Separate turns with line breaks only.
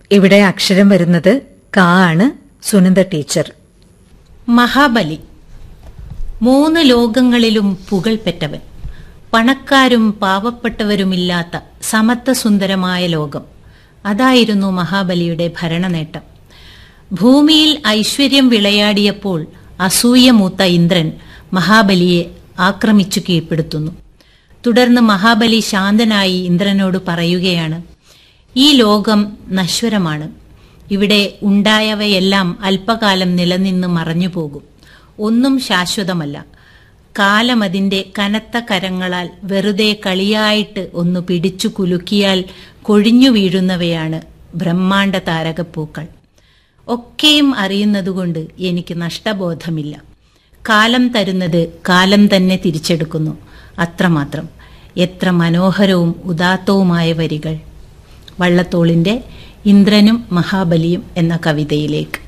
ഇവിടെ അക്ഷരം വരുന്നത് കാ ആണ് സുനന്ദ ടീച്ചർ
മഹാബലി മൂന്ന് ലോകങ്ങളിലും പുകൾപെറ്റവൻ പണക്കാരും പാവപ്പെട്ടവരുമില്ലാത്ത സമത്വസുന്ദരമായ ലോകം അതായിരുന്നു മഹാബലിയുടെ ഭരണനേട്ടം ഭൂമിയിൽ ഐശ്വര്യം വിളയാടിയപ്പോൾ അസൂയ മൂത്ത ഇന്ദ്രൻ മഹാബലിയെ ആക്രമിച്ചു കീഴ്പ്പെടുത്തുന്നു തുടർന്ന് മഹാബലി ശാന്തനായി ഇന്ദ്രനോട് പറയുകയാണ് ഈ ലോകം നശ്വരമാണ് ഇവിടെ ഉണ്ടായവയെല്ലാം അല്പകാലം നിലനിന്ന് മറഞ്ഞു പോകും ഒന്നും ശാശ്വതമല്ല കാലം അതിന്റെ കനത്ത കരങ്ങളാൽ വെറുതെ കളിയായിട്ട് ഒന്ന് പിടിച്ചു കുലുക്കിയാൽ കൊഴിഞ്ഞു വീഴുന്നവയാണ് ബ്രഹ്മാണ്ട താരകപ്പൂക്കൾ ഒക്കെയും അറിയുന്നതുകൊണ്ട് എനിക്ക് നഷ്ടബോധമില്ല കാലം തരുന്നത് കാലം തന്നെ തിരിച്ചെടുക്കുന്നു അത്രമാത്രം എത്ര മനോഹരവും ഉദാത്തവുമായ വരികൾ വള്ളത്തോളിന്റെ ഇന്ദ്രനും മഹാബലിയും എന്ന കവിതയിലേക്ക്